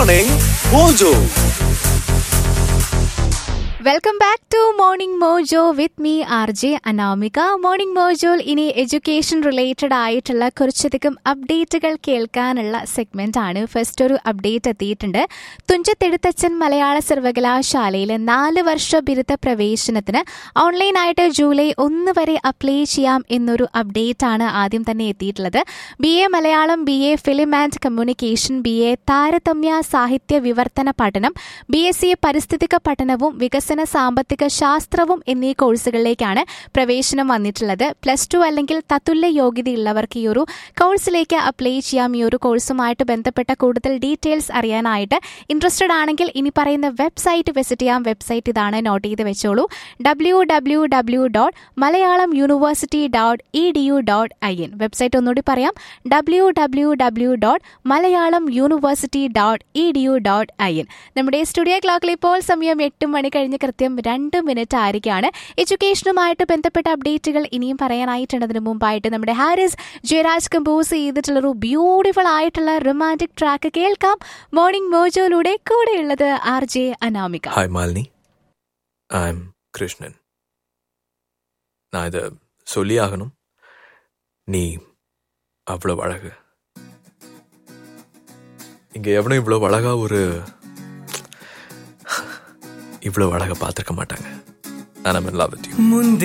Morning Mojo. Welcome back to morning mojo with me R J Anamika morning മോജോയിൽ ഇനി education related ആയിട്ടുള്ള കുറച്ചധികം അപ്ഡേറ്റുകൾ കേൾക്കാനുള്ള സെഗ്മെന്റ് ആണ് ഫസ്റ്റ് ഒരു അപ്ഡേറ്റ് എത്തിയിട്ടുണ്ട് തുഞ്ചത്തെഴുത്തച്ഛൻ മലയാള സർവകലാശാലയിലെ നാല് വർഷ ബിരുദ പ്രവേശനത്തിന് ഓൺലൈനായിട്ട് ജൂലൈ ഒന്ന് വരെ അപ്ലൈ ചെയ്യാം എന്നൊരു അപ്ഡേറ്റ് ആണ് ആദ്യം തന്നെ എത്തിയിട്ടുള്ളത് B A Malayalam B A film and communication B A താരതമ്യ സാഹിത്യ വിവർത്തന പഠനം ബി എസ് സി പരിസ്ഥിതിക പഠനവും വികസന സാമ്പത്തിക ശാസ്ത്രവും എന്നീ കോഴ്സുകളിലേക്കാണ് പ്രവേശനം വന്നിട്ടുള്ളത് പ്ലസ് ടു അല്ലെങ്കിൽ തത്തുല്യ യോഗ്യതയുള്ളവർക്ക് ഈ ഒരു കോഴ്സിലേക്ക് അപ്ലൈ ചെയ്യാം ഈ ഒരു കോഴ്സുമായിട്ട് ബന്ധപ്പെട്ട കൂടുതൽ ഡീറ്റെയിൽസ് അറിയാനായിട്ട് ഇൻട്രസ്റ്റഡ് ആണെങ്കിൽ ഇനി പറയുന്ന വെബ്സൈറ്റ് വിസിറ്റ് ചെയ്യാം വെബ്സൈറ്റ് ഇതാണ് നോട്ട് ചെയ്ത് വെച്ചോളൂ W W W dot Malayalam university dot E D U dot I N website ഒന്നുകൂടി പറയാം W W W dot Malayalam university dot E D U dot I N നമ്മുടെ സ്റ്റുഡിയോ ക്ലോക്കിൽ ഇപ്പോൾ സമയം എട്ട് മണി കഴിഞ്ഞ് കൃത്യം രണ്ട് മിനിറ്റ് ആയിരിക്കുകയാണ് എഡ്യൂക്കേഷനുമായിട്ട് ബന്ധപ്പെട്ട അപ്ഡേറ്റുകൾ ഇനിയും പറയാനായിട്ടുണ്ട് അതിന് മുമ്പായിട്ട് നമ്മുടെ ഹാരിസ് ജയരാജ് കമ്പോസ് ചെയ്തിട്ടുള്ളൊരു ബ്യൂട്ടിഫുൾ ആയിട്ടുള്ള റൊമാൻറ്റിക് ട്രാക്ക് കേൾക്കാം മോർണിംഗ് മോജോയിലൂടെ കൂടെയുള്ളത് R J Anamika hi Malini I am Krishnan நான் இதை சொல்லி ஆகணும் நீ அவ்வளோ அழகு இங்க எவனும் இவ்வளோ அழகா ஒரு இவ்வளோ அழகா பார்த்துருக்க மாட்டாங்க நான் லவ் வித் யூ